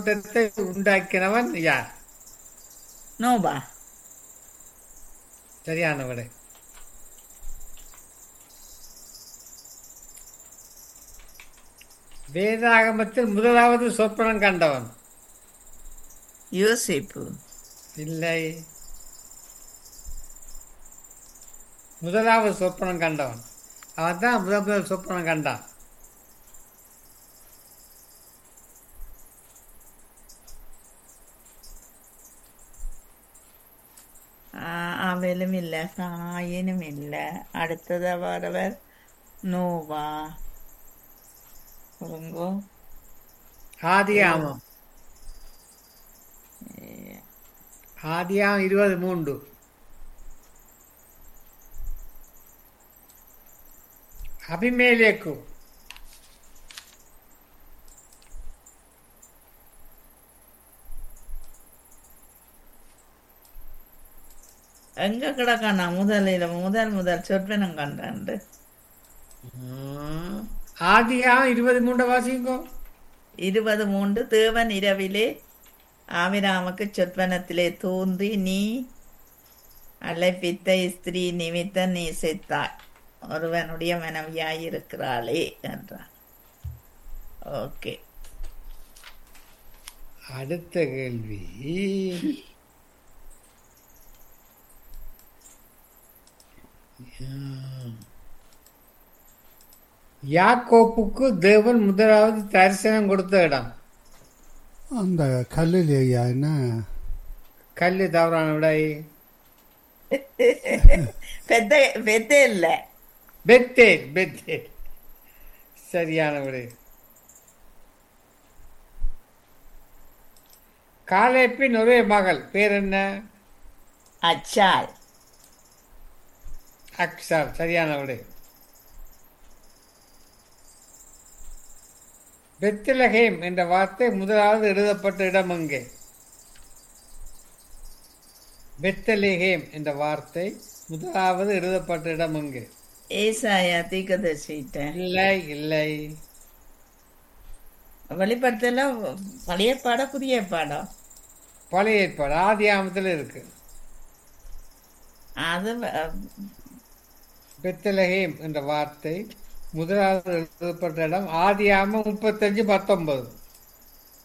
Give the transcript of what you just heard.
தோட்டத்தை உண்டாக்கினவன் யார் நோபா சரியான விடை வேதாகமத்தில் முதலாவது சொப்பனம் கண்டவன் யோசிப்பு இல்லை முதலாவது சொப்பனம் கண்டவன் அவன் தான் முதல் முதல் சொப்பனம் கண்டான் அவளும் இல்லை காயினும் இல்லை அடுத்ததா வரவர் நோவா ஒருங்கோ ஆதியாமம் ஆதியாம் இருபது மூன்று அபிமேலேக்கு எங்க கிடக்கானா முதலில் முதல் முதல் சொற்பனம் கண்டாண்டு ஆதியாம் இருபது மூன்று வாசிங்கோ இருபது மூன்று தேவன் இரவிலே ஆவிராமுக்கு சொற்பனத்திலே தோன்றி நீ அழைப்பித்த ஸ்திரீ நிமித்த நீ செத்தாய் ஒருவனுடைய மனைவியாயிருக்கிறாளே என்றார் ஓகே அடுத்த கேள்வி யாக்கோப்புக்கு தேவன் முதலாவது தரிசனம் கொடுத்த இடம் அந்த கல்லுலேயா என்ன கல்லு தவறான விடை பெத்த பெத்த இல்லை பெத்தேல் பெத்தேல் சரியான விடை காலேப்பின் ஒரே மகள் பேர் என்ன அச்சால் அக்ஷர் சரியான விடை பெத்திலஹேம் என்ற வார்த்தை முதலாவது எழுதப்பட்ட இடம் எங்கே பெத்தலஹேம் என்ற வார்த்தை முதலாவது எழுதப்பட்ட இடம் எங்கே ஏசாயா தீக்கதர்சிட்ட இல்லை இல்லை வெளிப்படுத்தல பழைய பாடம் புதிய பாடம் பழைய ஏற்பாடு ஆதி ஆமத்தில் இருக்கு அது அஹ், பெத்தலஹேம் என்ற வார்த்தை முதலாவது எழுதப்பட்ட இடம் ஆதி ஆமம் முப்பத்தஞ்சு பத்தொன்பது